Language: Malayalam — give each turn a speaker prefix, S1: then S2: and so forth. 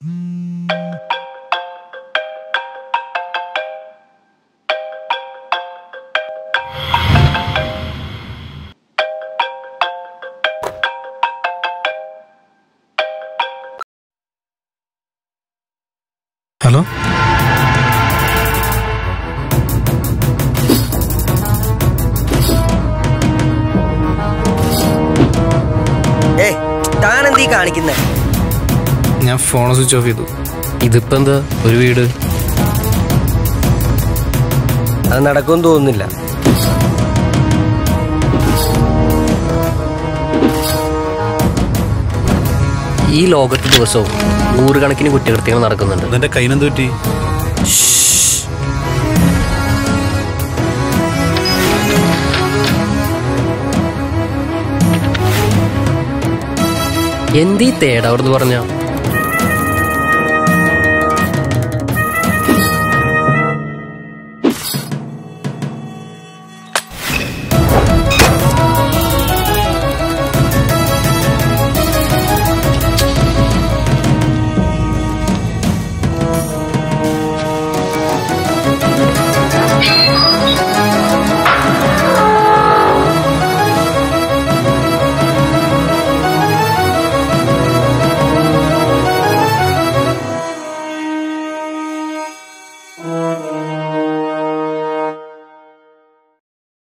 S1: ഹലോ
S2: ഏ താനെന്തീ കാണിക്കുന്നേ
S1: ഞാൻ ഫോൺ സ്വിച്ച് ഓഫ് ചെയ്തു
S3: ഇതിപ്പോ എന്താ ഒരു വീട്
S2: അത് നടക്കുമെന്ന് തോന്നുന്നില്ല
S3: ഈ ലോകത്ത് ദിവസവും നൂറുകണക്കിന് കുറ്റകൃത്യങ്ങൾ നടക്കുന്നുണ്ട്
S1: അതെന്റെ കൈനെന്ത് പറ്റി
S3: എന്തീ തേടവർന്ന് പറഞ്ഞ